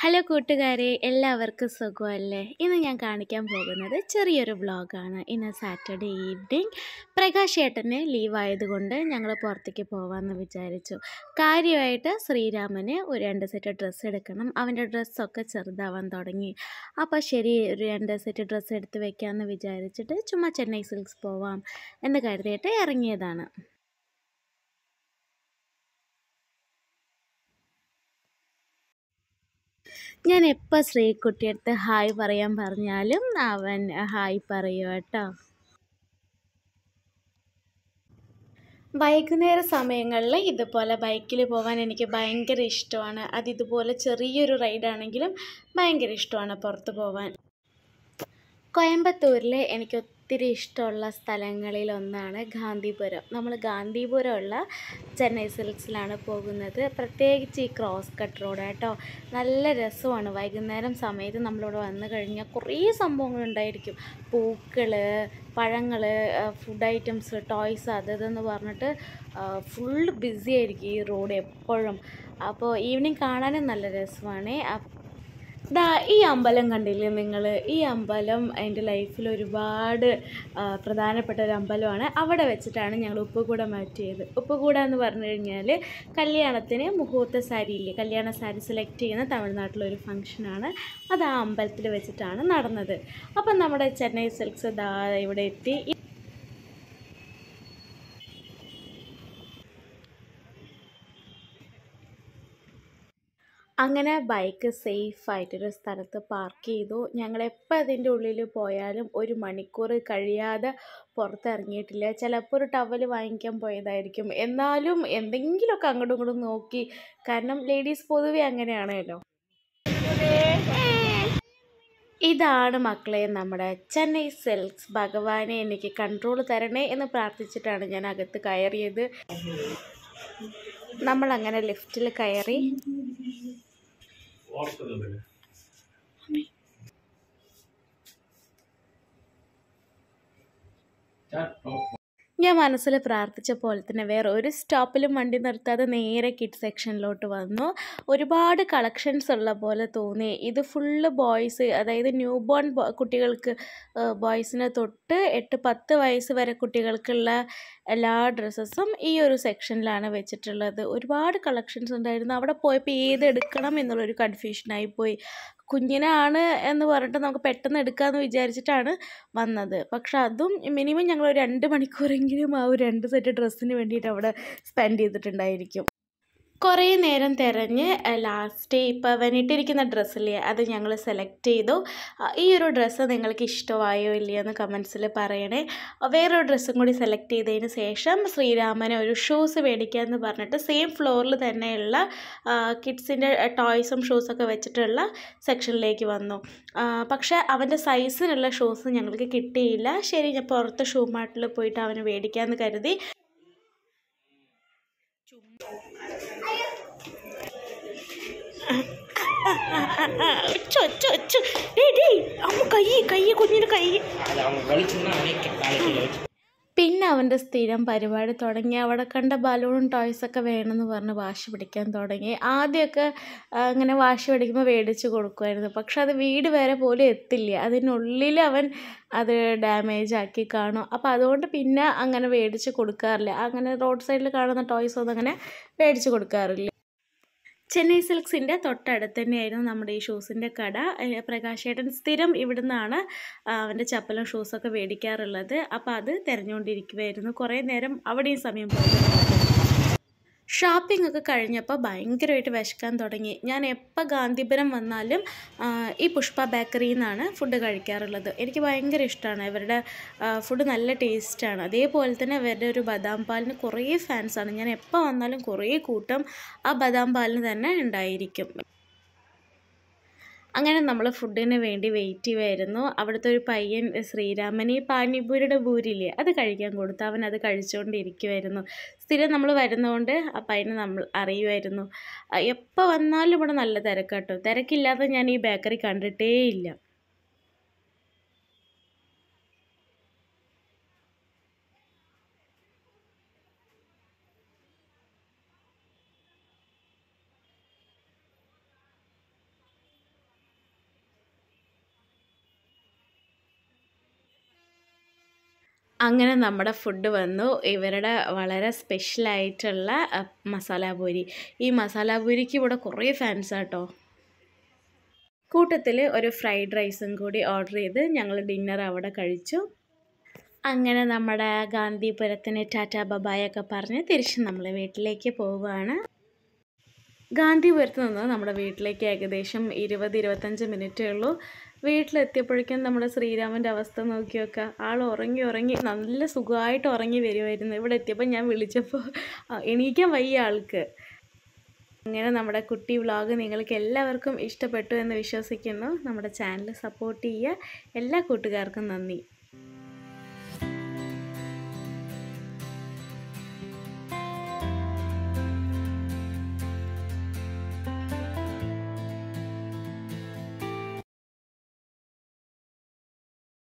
hello കൂട്ടുകാരെ എല്ലാവർക്കും സുഖമല്ലേ ഇന്ന് ഞാൻ കാണിക്കാൻ പോകുന്നത് ചെറിയൊരു വ്ളോഗാണ് ഇന്ന് സാറ്റർഡേ ഈവനിങ് പ്രകാശ് ഏട്ടന് ലീവ് ആയതുകൊണ്ട് ഞങ്ങൾ പുറത്തേക്ക് പോകാമെന്ന് വിചാരിച്ചു കാര്യമായിട്ട് ശ്രീരാമന് ഒരു രണ്ട് സെറ്റ് ഡ്രസ്സ് എടുക്കണം അവൻ്റെ ഡ്രസ്സൊക്കെ ചെറുതാവാൻ തുടങ്ങി അപ്പോൾ ശരി ഒരു രണ്ട് സെറ്റ് ഡ്രസ്സ് എടുത്ത് വെക്കാമെന്ന് വിചാരിച്ചിട്ട് ചുമ്മാ ചെന്നൈ സിൽക്സ് പോവാം എന്ന് കരുതിയിട്ട് ഇറങ്ങിയതാണ് ഞാൻ എപ്പോൾ ശ്രീകുട്ടിയടുത്ത് ഹായ് പറയാൻ പറഞ്ഞാലും അവൻ ഹായ് പറയും കേട്ടോ വൈകുന്നേര സമയങ്ങളിൽ ഇതുപോലെ ബൈക്കിൽ പോകാൻ എനിക്ക് ഭയങ്കര ഇഷ്ടമാണ് അത് ഇതുപോലെ ചെറിയൊരു റൈഡാണെങ്കിലും ഭയങ്കര ഇഷ്ടമാണ് പുറത്ത് പോകാൻ കോയമ്പത്തൂരിൽ എനിക്ക് ഒത്തിരി ഇഷ്ടമുള്ള സ്ഥലങ്ങളിൽ ഒന്നാണ് ഗാന്ധിപുരം നമ്മൾ ഗാന്ധിപുരമുള്ള ചെന്നൈ സിൽക്സിലാണ് പോകുന്നത് പ്രത്യേകിച്ച് ഈ ക്രോസ് കട്ട് റോഡ് കേട്ടോ നല്ല രസമാണ് വൈകുന്നേരം സമയത്ത് നമ്മളിവിടെ വന്നു കഴിഞ്ഞാൽ കുറേ സംഭവങ്ങളുണ്ടായിരിക്കും പൂക്കൾ പഴങ്ങൾ ഫുഡ് ഐറ്റംസ് ടോയ്സ് അത് ഇതെന്ന് പറഞ്ഞിട്ട് ഫുള്ള് ബിസി ആയിരിക്കും ഈ റോഡ് എപ്പോഴും അപ്പോൾ ഈവനിങ് കാണാനും നല്ല രസമാണ് ദാ ഈ അമ്പലം കണ്ടില്ലേ നിങ്ങൾ ഈ അമ്പലം എൻ്റെ ലൈഫിൽ ഒരുപാട് ആ, പ്രധാനപ്പെട്ട ഒരു അമ്പലമാണ് അവിടെ വെച്ചിട്ടാണ് ഞങ്ങൾ ഉപ്പുകൂട മാറ്റിയത് ഉപ്പുകൂട എന്ന് പറഞ്ഞു കഴിഞ്ഞാൽ കല്യാണത്തിന് മുഹൂർത്ത സാരി ഇല്ലേ കല്യാണ സാരി സെലക്ട് ചെയ്യുന്ന തമിഴ്നാട്ടിലൊരു ഫംഗ്ഷനാണ് അത് ആ അമ്പലത്തിൽ വെച്ചിട്ടാണ് നടന്നത് അപ്പം നമ്മുടെ ചെന്നൈ സിൽക്സ് ദാ ഇവിടെ എത്തി അങ്ങനെ ബൈക്ക് സേഫായിട്ടൊരു സ്ഥലത്ത് പാർക്ക് ചെയ്തു ഞങ്ങൾ എപ്പോൾ അതിൻ്റെ ഉള്ളിൽ പോയാലും ഒരു മണിക്കൂർ കഴിയാതെ പുറത്തിറങ്ങിയിട്ടില്ല ചിലപ്പോൾ ഒരു ടവൽ വാങ്ങിക്കാൻ പോയതായിരിക്കും എന്നാലും എന്തെങ്കിലുമൊക്കെ അങ്ങോട്ടും ഇങ്ങോട്ടും നോക്കി കാരണം ലേഡീസ് പൊതുവെ അങ്ങനെയാണല്ലോ ഇതാണ് മക്കളെ നമ്മുടെ ചെന്നൈ സിൽക്സ് ഭഗവാനെ എനിക്ക് കൺട്രോൾ തരണേ എന്ന് പ്രാർത്ഥിച്ചിട്ടാണ് ഞാൻ അകത്ത് കയറിയത് നമ്മൾ അങ്ങനെ ലിഫ്റ്റിൽ കയറി ഞാൻ മനസ്സിൽ പ്രാർത്ഥിച്ച പോലെ തന്നെ വേറെ ഒരു സ്റ്റോപ്പിലും വണ്ടി നിർത്താതെ നേരെ കിഡ് സെക്ഷനിലോട്ട് വന്നു ഒരുപാട് കളക്ഷൻസ് ഉള്ള പോലെ തോന്നി ഇത് ഫുള്ള് ബോയ്സ് അതായത് ന്യൂ ബോൺ കുട്ടികൾക്ക് ബോയ്സിന് തൊട്ട് എട്ട് പത്ത് വയസ്സ് വരെ കുട്ടികൾക്കുള്ള എല്ലാ ഡ്രസ്സസും ഈ ഒരു സെക്ഷനിലാണ് വെച്ചിട്ടുള്ളത് ഒരുപാട് കളക്ഷൻസ് ഉണ്ടായിരുന്നു അവിടെ പോയപ്പോൾ ഏത് എടുക്കണം എന്നുള്ളൊരു കൺഫ്യൂഷനായി പോയി കുഞ്ഞിനാണ് എന്ന് പറഞ്ഞിട്ട് നമുക്ക് പെട്ടെന്ന് എടുക്കാമെന്ന് വിചാരിച്ചിട്ടാണ് വന്നത് പക്ഷെ അതും മിനിമം ഞങ്ങൾ ഒരു രണ്ട് മണിക്കൂറെങ്കിലും ആ ഒരു രണ്ട് സെറ്റ് ഡ്രസ്സിന് വേണ്ടിയിട്ട് അവിടെ സ്പെൻഡ് ചെയ്തിട്ടുണ്ടായിരിക്കും കുറേ നേരം തിരഞ്ഞ് ലാസ്റ്റ് ഇപ്പോൾ അവനിട്ടിരിക്കുന്ന ഡ്രസ്സില്ലേ അത് ഞങ്ങൾ സെലക്ട് ചെയ്തു ആ, ഈ ഒരു ഡ്രസ്സ് നിങ്ങൾക്ക് ഇഷ്ടമായോ ഇല്ലയോ എന്ന് കമൻസിൽ പറയണേ വേറൊരു ഡ്രസ്സും കൂടി സെലക്ട് ചെയ്തതിന് ശേഷം ശ്രീരാമന് ഒരു ഷൂസ് മേടിക്കാമെന്ന് പറഞ്ഞിട്ട് സെയിം ഫ്ലോറിൽ തന്നെയുള്ള കിഡ്സിൻ്റെ ടോയ്സും ഷൂസൊക്കെ വെച്ചിട്ടുള്ള സെക്ഷനിലേക്ക് വന്നു ആ, പക്ഷേ അവൻ്റെ സൈസിനുള്ള ഷൂസ് ഞങ്ങൾക്ക് കിട്ടിയില്ല ശരി ഞാൻ പുറത്ത് ഷൂ മാർട്ടിൽ പോയിട്ട് അവന് മേടിക്കാമെന്ന് കരുതി ഒച്ചു ഒച്ചു ഒച്ചു ഡേ ഡേ അമ്മ കൈ കൈ കുഞ്ഞിൻ്റെ കൈ அது அவங்க வலிச்சுன்னா அன்னைக்கு காலையில் வச்சு പിന്നെ അവൻ്റെ സ്ഥിരം പരിപാടി തുടങ്ങി അവിടെ കണ്ട ബലൂണും ടോയ്സൊക്കെ വേണമെന്ന് പറഞ്ഞ് വാശി പിടിക്കാൻ തുടങ്ങി ആദ്യമൊക്കെ ആ, അങ്ങനെ വാശി പിടിക്കുമ്പോൾ മേടിച്ച് കൊടുക്കുമായിരുന്നു പക്ഷെ അത് വീട് വരെ പോലും എത്തില്ല അതിനുള്ളിൽ അവൻ അത് ഡാമേജ് ആക്കി കാണും അപ്പോൾ അതുകൊണ്ട് പിന്നെ അങ്ങനെ മേടിച്ച് കൊടുക്കാറില്ല അങ്ങനെ റോഡ് സൈഡിൽ കാണുന്ന ടോയ്സ് ഒന്നും അങ്ങനെ മേടിച്ച് കൊടുക്കാറില്ല ചെന്നൈ സിൽക്സിൻ്റെ തൊട്ടടുത്ത് തന്നെയായിരുന്നു നമ്മുടെ ഈ ഷൂസിൻ്റെ കട ഏഹ് പ്രകാശേട്ടൻ സ്ഥിരം ഇവിടുന്നാണ് ആ, അവൻ്റെ ചപ്പലും ഷൂസൊക്കെ മേടിക്കാറുള്ളത് അപ്പോൾ അത് തിരഞ്ഞുകൊണ്ടിരിക്കുമായിരുന്നു കുറേ നേരം അവിടെയും സമയം പോകുന്നുണ്ട് ഷോപ്പിംഗ് ഒക്കെ കഴിഞ്ഞപ്പോൾ ഭയങ്കരമായിട്ട് വിശക്കാൻ തുടങ്ങി ഞാൻ എപ്പോൾ ഗാന്ധിപുരം വന്നാലും ആ, ഈ പുഷ്പ ബേക്കറിയിൽ നിന്നാണ് ഫുഡ് കഴിക്കാറുള്ളത് എനിക്ക് ഭയങ്കര ഇഷ്ടമാണ് ഇവരുടെ ഫുഡ് നല്ല ടേസ്റ്റാണ് അതേപോലെ തന്നെ ഇവരുടെ ഒരു ബദാം പാലിന് കുറേ ഫാൻസാണ് ഞാൻ എപ്പോൾ വന്നാലും കുറേ കൂട്ടം ആ ബദാം പാലിന് തന്നെ ഉണ്ടായിരിക്കും അങ്ങനെ നമ്മൾ ഫുഡിന് വേണ്ടി വെയിറ്റ് ചെയ്യുമായിരുന്നു അവിടുത്തെ ഒരു പയ്യൻ ശ്രീരാമൻ ഈ പാനിപൂരിയുടെ പൂരില്ലേ അത് കഴിക്കാൻ കൊടുത്തു അവൻ അത് കഴിച്ചുകൊണ്ടിരിക്കുമായിരുന്നു സ്ഥിരം നമ്മൾ വരുന്നതുകൊണ്ട് ആ പയ്യനെ നമ്മൾ അറിയുമായിരുന്നു എപ്പോൾ വന്നാലും ഇവിടെ നല്ല തിരക്കാട്ടോ തിരക്കില്ലാതെ ഞാൻ ഈ ബേക്കറി കണ്ടിട്ടേ ഇല്ല അങ്ങനെ നമ്മുടെ ഫുഡ് വന്നു ഇവരുടെ വളരെ സ്പെഷ്യലായിട്ടുള്ള മസാല പൂരി ഈ മസാല പൂരിക്ക് ഇവിടെ കുറേ ഫാൻസ് ആട്ടോ കൂട്ടത്തിൽ ഒരു ഫ്രൈഡ് റൈസും കൂടി ഓർഡർ ചെയ്ത് ഞങ്ങൾ ഡിന്നർ അവിടെ കഴിച്ചു അങ്ങനെ നമ്മുടെ ഗാന്ധിപുരത്തിന് ടാറ്റ ബബായൊക്കെ പറഞ്ഞ് തിരിച്ച് നമ്മൾ വീട്ടിലേക്ക് പോവുകയാണ് ഗാന്ധിപുരത്ത് നിന്ന് നമ്മുടെ വീട്ടിലേക്ക് ഏകദേശം ഇരുപത് ഇരുപത്തഞ്ച് മിനിറ്റേ ഉള്ളൂ വീട്ടിലെത്തിയപ്പോഴേക്കും നമ്മുടെ ശ്രീരാമൻ്റെ അവസ്ഥ നോക്കി നോക്കുക ആൾ ഉറങ്ങി ഉറങ്ങി നല്ല സുഖമായിട്ട് ഉറങ്ങി വരുമായിരുന്നു ഇവിടെ എത്തിയപ്പോൾ ഞാൻ വിളിച്ചപ്പോൾ ആ, എണീക്കാൻ വയ്യ ആൾക്ക് അങ്ങനെ നമ്മുടെ കുട്ടി വ്ളോഗ് നിങ്ങൾക്ക് എല്ലാവർക്കും ഇഷ്ടപ്പെട്ടു എന്ന് വിശ്വസിക്കുന്നു നമ്മുടെ ചാനൽ സപ്പോർട്ട് ചെയ്യുക എല്ലാ കൂട്ടുകാർക്കും നന്ദി